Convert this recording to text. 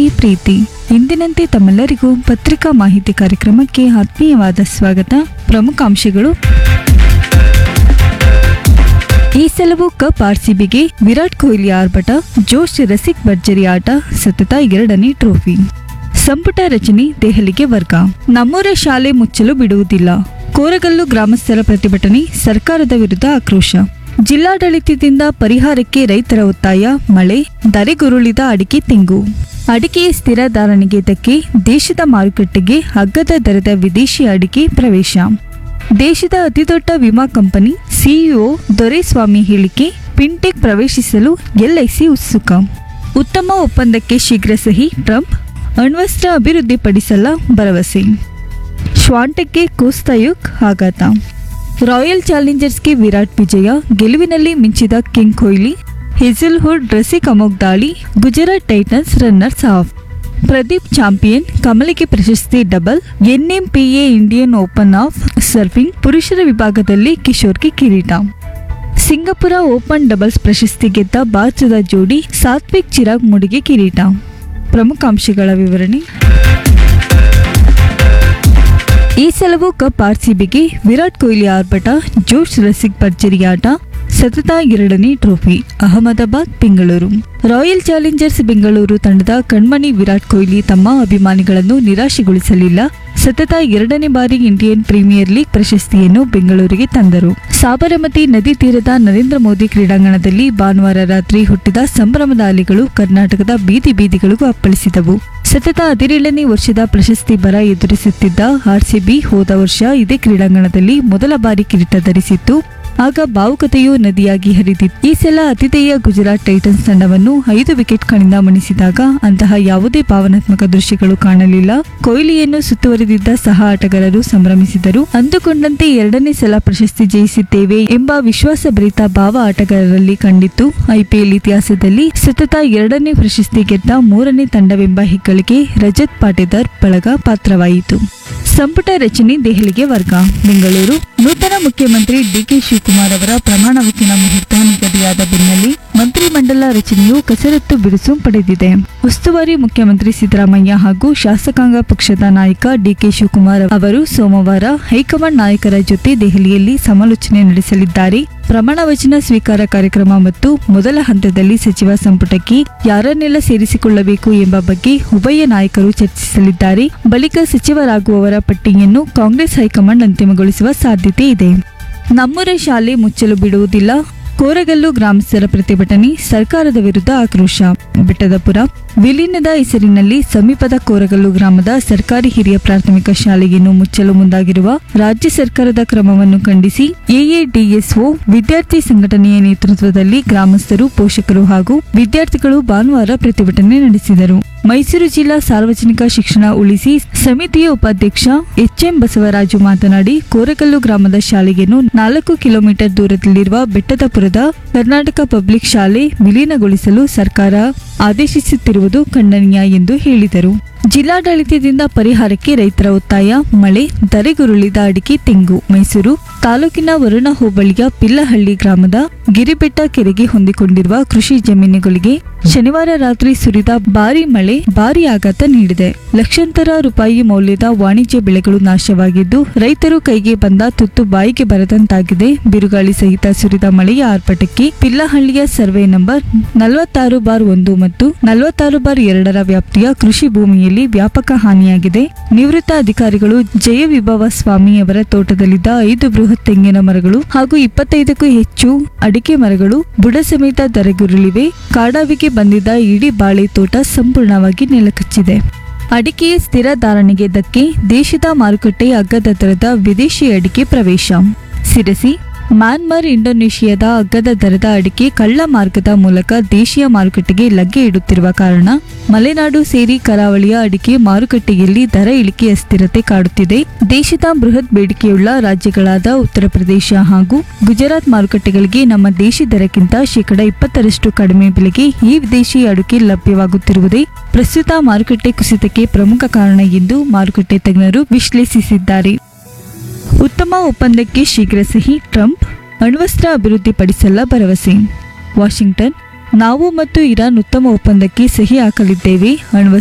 ಮಾಹಿತಿ ಪ್ರೀತಿ ಇಂದಿನಂತೆ ತಮ್ಮೆಲ್ಲರಿಗೂ ಪತ್ರಿಕಾ ಮಾಹಿತಿ ಕಾರ್ಯಕ್ರಮಕ್ಕೆ ಆತ್ಮೀಯವಾದ ಸ್ವಾಗತ ಪ್ರಮುಖ ಅಂಶಗಳು ಈ ಸಲವು ಕಪ್ ಆರ್ಸಿಬಿಗೆ ವಿರಾಟ್ ಕೊಹ್ಲಿ ಆರ್ಭಟ ಜೋಶ್ ರಸಿಕ್ ಭರ್ಜರಿ ಆಟ ಸತತ ಎರಡನೇ ಟ್ರೋಫಿ ಸಂಪುಟ ರಚನೆ ದೆಹಲಿಗೆ ವರ್ಗ ನಮ್ಮೂರ ಶಾಲೆ ಮುಚ್ಚಲು ಬಿಡುವುದಿಲ್ಲ ಕೋರಗಲ್ಲು ಗ್ರಾಮಸ್ಥರ ಪ್ರತಿಭಟನೆ ಸರ್ಕಾರದ ವಿರುದ್ಧ ಆಕ್ರೋಶ ಜಿಲ್ಲಾಡಳಿತದಿಂದ ಪರಿಹಾರಕ್ಕೆ ರೈತರ ಒತ್ತಾಯ ಮಳೆ ಧರೆಗುರುಳಿದ ಅಡಿಕೆ ತೆಂಗು ಅಡಿಕೆಯ ಸ್ಥಿರ ಧಾರಣೆಗೆ ಧಕ್ಕೆ ದೇಶದ ಮಾರುಕಟ್ಟೆಗೆ ಅಗ್ಗದ ದರದ ವಿದೇಶಿ ಅಡಿಕೆ ಪ್ರವೇಶ ದೇಶದ ಅತಿದೊಡ್ಡ ವಿಮಾ ಕಂಪನಿ ಸಿಇಒ ದೊರೆಸ್ವಾಮಿ ಹೇಳಿಕೆ ಫಿನ್ಟೆಕ್ ಪ್ರವೇಶಿಸಲು ಎಲ್ಐಸಿ ಉತ್ಸುಕ ಉತ್ತಮ ಒಪ್ಪಂದಕ್ಕೆ ಶೀಘ್ರ ಸಹಿ ಟ್ರಂಪ್ ಅಣ್ವಸ್ತ್ರ ಅಭಿವೃದ್ಧಿಪಡಿಸಲ್ಲ ಭರವಸೆ ಶ್ವಾಂಟೆಕ್ಗೆ ಕೋಸ್ತಾಯುಕ್ ಆಘಾತ ರಾಯಲ್ ಚಾಲೆಂಜರ್ಸ್ಗೆ ವಿರಾಟ್ ವಿಜಯ ಗೆಲುವಿನಲ್ಲಿ ಮಿಂಚಿದ ಕಿಂಗ್ ಕೊಹ್ಲಿ ಹೆಜಲ್ಹುಡ್ ರಸಿಕ್ ಅಮೋಘ್ ದಾಳಿ Gujarat Titans runners up Pradeep champion ಕಮಲಿಗೆ ಪ್ರಶಸ್ತಿ double NMPA Indian open of surfing ಪುರುಷರ ವಿಭಾಗದಲ್ಲಿ ಕಿಶೋರ್ಗೆ ಕಿರೀಟ ಸಿಂಗಪುರ ಓಪನ್ ಡಬಲ್ಸ್ ಪ್ರಶಸ್ತಿ ಗೆದ್ದ ಭಾರತದ ಜೋಡಿ ಸಾತ್ವಿಕ್ ಚಿರಾಗ್ ಮುಡಿಗೆ ಕಿರೀಟ ಪ್ರಮುಖ ಅಂಶಗಳ ವಿವರಣೆ ಈ ಸಲವು ಕಪ್ ಆರ್ಸಿಬಿಗೆ ವಿರಾಟ್ ಕೊಹ್ಲಿ ಆರ್ಭಟ ಜೋಶ್ ರಸಿಕ್ ಭರ್ಜರಿ ಆಟ ಸತತ ಎರಡನೇ trophy Ahmedabad Bengaluru royal challengers Bengaluru ತಂಡದ ಕಣ್ಮಣಿ ವಿರಾಟ್ ಕೊಹ್ಲಿ ತಮ್ಮ ಅಭಿಮಾನಿಗಳನ್ನು ನಿರಾಶೆಗೊಳಿಸಲಿಲ್ಲ ಸತತ ಎರಡನೇ ಬಾರಿ ಇಂಡಿಯನ್ ಪ್ರೀಮಿಯರ್ ಲೀಗ್ ಪ್ರಶಸ್ತಿಯನ್ನು ಬೆಂಗಳೂರಿಗೆ ತಂದರು ಸಾಬರಮತಿ ನದಿ ತೀರದ ನರೇಂದ್ರ ಮೋದಿ ಕ್ರೀಡಾಂಗಣದಲ್ಲಿ ಭಾನುವಾರ ರಾತ್ರಿ ಹುಟ್ಟಿದ ಸಂಭ್ರಮದ ಅಲೆಗಳು ಕರ್ನಾಟಕದ ಬೀದಿ ಬೀದಿಗಳಿಗೂ ಅಪ್ಪಳಿಸಿದವು ಸತತ ಹದಿನೇಳನೇ ವರ್ಷದ ಪ್ರಶಸ್ತಿ ಬರ ಎದುರಿಸುತ್ತಿದ್ದ ಆರ್ಸಿಬಿ ಹೋದ ವರ್ಷ ಇದೇ ಕ್ರೀಡಾಂಗಣದಲ್ಲಿ ಮೊದಲ ಬಾರಿ ಕಿರೀಟ ಧರಿಸಿತ್ತು ಆಗ ಭಾವುಕತೆಯು ನದಿಯಾಗಿ ಹರಿದಿತ್ತು ಈ ಸಲ ಅತಿಥೇಯ ಗುಜರಾತ್ ಟೈಟನ್ಸ್ ತಂಡವನ್ನು ಐದು ವಿಕೆಟ್ಗಳಿಂದ ಮಣಿಸಿದಾಗ ಅಂತಹ ಯಾವುದೇ ಭಾವನಾತ್ಮಕ ದೃಶ್ಯಗಳು ಕಾಣಲಿಲ್ಲ ಕೊಹ್ಲಿಯನ್ನು ಸುತ್ತುವರಿದಿದ್ದ ಸಹ ಆಟಗಾರರು ಸಂಭ್ರಮಿಸಿದರು ಅಂದುಕೊಂಡಂತೆ ಎರಡನೇ ಸಲ ಪ್ರಶಸ್ತಿ ಜಯಿಸಿದ್ದೇವೆ ಎಂಬ ವಿಶ್ವಾಸಭರಿತ ಭಾವ ಆಟಗಾರರಲ್ಲಿ ಕಂಡಿತ್ತು ಐಪಿಎಲ್ ಇತಿಹಾಸದಲ್ಲಿ ಸತತ ಎರಡನೇ ಪ್ರಶಸ್ತಿ ಗೆದ್ದ ಮೂರನೇ ತಂಡವೆಂಬ ಹೆಗ್ಗಳಿಕೆ ರಜತ್ ಪಾಟೇದಾರ್ ಬಳಗ ಪಾತ್ರವಾಯಿತು ಸಂಪುಟ ರಚನೆ ದೆಹಲಿಗೆ ವರ್ಗ ಬೆಂಗಳೂರು ನೂತನ ಮುಖ್ಯಮಂತ್ರಿ ಡಿಕೆ ಶಿವಕುಮಾರ್ ಅವರ ಪ್ರಮಾಣ ವಚನ ಮುಹೂರ್ತ ನಿಗದಿಯಾದ ಬೆನ್ನಲ್ಲೇ ಮಂತ್ರಿಮಂಡಲ ರಚನೆಯು ಕಸರತ್ತು ಬಿರುಸು ಪಡೆದಿದೆ ಉಸ್ತುವಾರಿ ಮುಖ್ಯಮಂತ್ರಿ ಸಿದ್ದರಾಮಯ್ಯ ಹಾಗೂ ಶಾಸಕಾಂಗ ಪಕ್ಷದ ನಾಯಕ ಡಿಕೆ ಶಿವಕುಮಾರ್ ಅವರು ಸೋಮವಾರ ಹೈಕಮಾಂಡ್ ನಾಯಕರ ಜೊತೆ ದೆಹಲಿಯಲ್ಲಿ ಸಮಾಲೋಚನೆ ನಡೆಸಲಿದ್ದಾರೆ ಪ್ರಮಾಣ ವಚನ ಸ್ವೀಕಾರ ಕಾರ್ಯಕ್ರಮ ಮತ್ತು ಮೊದಲ ಹಂತದಲ್ಲಿ ಸಚಿವ ಸಂಪುಟಕ್ಕೆ ಯಾರನ್ನೆಲ್ಲ ಸೇರಿಸಿಕೊಳ್ಳಬೇಕು ಎಂಬ ಬಗ್ಗೆ ಉಭಯ ನಾಯಕರು ಚರ್ಚಿಸಲಿದ್ದಾರೆ ಬಳಿಕ ಸಚಿವರಾಗುವವರ ಪಟ್ಟಿಯನ್ನು ಕಾಂಗ್ರೆಸ್ ಹೈಕಮಾಂಡ್ ಅಂತಿಮಗೊಳಿಸುವ ಸಾಧ್ಯತೆ ಇದೆ ನಮ್ಮೂರ ಶಾಲೆ ಮುಚ್ಚಲು ಬಿಡುವುದಿಲ್ಲ ಕೋರಗಲ್ಲು ಗ್ರಾಮಸ್ಥರ ಪ್ರತಿಭಟನೆ ಸರ್ಕಾರದ ವಿರುದ್ಧ ಆಕ್ರೋಶ ಬೆಟ್ಟದಪುರ ವಿಲೀನದ ಹೆಸರಿನಲ್ಲಿ ಸಮೀಪದ ಕೋರಗಲ್ಲು ಗ್ರಾಮದ ಸರ್ಕಾರಿ ಹಿರಿಯ ಪ್ರಾಥಮಿಕ ಶಾಲೆಯನ್ನು ಮುಚ್ಚಲು ಮುಂದಾಗಿರುವ ರಾಜ್ಯ ಸರ್ಕಾರದ ಕ್ರಮವನ್ನು ಖಂಡಿಸಿ ಎಎಡಿಎಸ್ಒ ವಿದ್ಯಾರ್ಥಿ ಸಂಘಟನೆಯ ನೇತೃತ್ವದಲ್ಲಿ ಗ್ರಾಮಸ್ಥರು ಪೋಷಕರು ಹಾಗೂ ವಿದ್ಯಾರ್ಥಿಗಳು ಭಾನುವಾರ ಪ್ರತಿಭಟನೆ ನಡೆಸಿದರು ಮೈಸೂರು ಜಿಲ್ಲಾ ಸಾರ್ವಜನಿಕ ಶಿಕ್ಷಣ ಉಳಿಸಿ ಸಮಿತಿಯ ಉಪಾಧ್ಯಕ್ಷ ಎಚ್ಎಂ ಬಸವರಾಜು ಮಾತನಾಡಿ ಕೋರಕಲ್ಲು ಗ್ರಾಮದ ಶಾಲೆಯನ್ನು ನಾಲ್ಕು ಕಿಲೋಮೀಟರ್ ದೂರದಲ್ಲಿರುವ ಬೆಟ್ಟದಪುರದ ಕರ್ನಾಟಕ ಪಬ್ಲಿಕ್ ಶಾಲೆ ವಿಲೀನಗೊಳಿಸಲು ಸರ್ಕಾರ ಆದೇಶಿಸುತ್ತಿರುವುದು ಖಂಡನೀಯ ಎಂದು ಹೇಳಿದರು ಜಿಲ್ಲಾಡಳಿತದಿಂದ ಪರಿಹಾರಕ್ಕೆ ರೈತರ ಒತ್ತಾಯ ಮಳೆ ಧರೆಗುರುಳಿದ ಅಡಿಕೆ ತೆಂಗು ಮೈಸೂರು ತಾಲೂಕಿನ ವರುಣ ಹೋಬಳಿಯ ಪಿಲ್ಲಹಳ್ಳಿ ಗ್ರಾಮದ ಗಿರಿಬೆಟ್ಟ ಕೆರೆಗೆ ಹೊಂದಿಕೊಂಡಿರುವ ಕೃಷಿ ಜಮೀನುಗಳಿಗೆ ಶನಿವಾರ ರಾತ್ರಿ ಸುರಿದ ಭಾರಿ ಮಳೆ ಭಾರಿ ಆಘಾತ ನೀಡಿದೆ ಲಕ್ಷಾಂತರ ರೂಪಾಯಿ ಮೌಲ್ಯದ ವಾಣಿಜ್ಯ ಬೆಳೆಗಳು ನಾಶವಾಗಿದ್ದು ರೈತರು ಕೈಗೆ ಬಂದ ತುತ್ತು ಬಾಯಿಗೆ ಬರದಂತಾಗಿದೆ ಬಿರುಗಾಳಿ ಸಹಿತ ಸುರಿದ ಮಳೆಯ ಆರ್ಭಟಕ್ಕೆ ಪಿಲ್ಲಹಳ್ಳಿಯ ಸರ್ವೆ ನಂಬರ್ ನಲವತ್ತಾರು ಬಾರ್ ಒಂದು ಮತ್ತು ನಲವತ್ತಾರು ಬಾರ್ ಎರಡರ ವ್ಯಾಪ್ತಿಯ ಕೃಷಿ ಭೂಮಿಯಲ್ಲಿ ವ್ಯಾಪಕ ಹಾನಿಯಾಗಿದೆ ನಿವೃತ್ತ ಅಧಿಕಾರಿಗಳು ಜಯ ವಿಭವ ಸ್ವಾಮಿ ಅವರ ತೋಟದಲ್ಲಿದ್ದ ಐದು ಬೃಹತ್ ತೆಂಗಿನ ಮರಗಳು ಹಾಗೂ ಇಪ್ಪತ್ತೈದಕ್ಕೂ ಹೆಚ್ಚು ಅಡಿಕೆ ಮರಗಳು ಬುಡ ಸಮೇತ ಧರೆಗುರುಳಿವೆ ಕಾಡಾವಿಗೆ ಬಂದಿದ್ದ ಇಡೀ ಬಾಳೆ ತೋಟ ಸಂಪೂರ್ಣವಾಗಿ ನೆಲಕಚ್ಚಿದೆ ಅಡಿಕೆಯ ಸ್ಥಿರ ಧಾರಣೆಗೆ ಧಕ್ಕೆ ದೇಶದ ಮಾರುಕಟ್ಟೆ ಅಗ್ಗದ ದರದ ವಿದೇಶಿ ಅಡಿಕೆ ಪ್ರವೇಶ ಸಿರಸಿ ಮ್ಯಾನ್ಮಾರ್ ಇಂಡೋನೇಷಿಯಾದ ಅಗ್ಗದ ದರದ ಅಡಿಕೆ ಕಳ್ಳ ಮಾರ್ಗದ ಮೂಲಕ ದೇಶೀಯ ಮಾರುಕಟ್ಟೆಗೆ ಲಗ್ಗೆ ಇಡುತ್ತಿರುವ ಕಾರಣ ಮಲೆನಾಡು ಸೇರಿ ಕರಾವಳಿಯ ಅಡಿಕೆ ಮಾರುಕಟ್ಟೆಯಲ್ಲಿ ದರ ಇಳಿಕೆ ಅಸ್ಥಿರತೆ ಕಾಡುತ್ತಿದೆ ದೇಶದ ಬೃಹತ್ ಬೇಡಿಕೆಯುಳ್ಳ ರಾಜ್ಯಗಳಾದ ಉತ್ತರ ಪ್ರದೇಶ ಹಾಗೂ ಗುಜರಾತ್ ಮಾರುಕಟ್ಟೆಗಳಿಗೆ ನಮ್ಮ ದೇಶಿ ದರಕ್ಕಿಂತ ಶೇಕಡ ಇಪ್ಪತ್ತರಷ್ಟು ಕಡಿಮೆ ಬೆಲೆಗೆ ಈ ವಿದೇಶಿ ಅಡಿಕೆ ಲಭ್ಯವಾಗುತ್ತಿರುವುದೇ ಪ್ರಸ್ತುತ ಮಾರುಕಟ್ಟೆ ಕುಸಿತಕ್ಕೆ ಪ್ರಮುಖ ಕಾರಣ ಎಂದು ಮಾರುಕಟ್ಟೆ ತಜ್ಞರು ವಿಶ್ಲೇಷಿಸಿದ್ದಾರೆ ಉತ್ತಮ ಒಪ್ಪಂದಕ್ಕೆ ಶೀಘ್ರ ಸಹಿ ಟ್ರಂಪ್ ಅಣ್ವಸ್ತ್ರ ಅಭಿವೃದ್ಧಿಪಡಿಸಲ್ಲ ಭರವಸೆ ವಾಷಿಂಗ್ಟನ್ ನಾವು ಮತ್ತು ಇರಾನ್ ಉತ್ತಮ ಒಪ್ಪಂದಕ್ಕೆ ಸಹಿ ಹಾಕಲಿದ್ದೇವೆ ಅಣ್ವಸ್ತ್ರ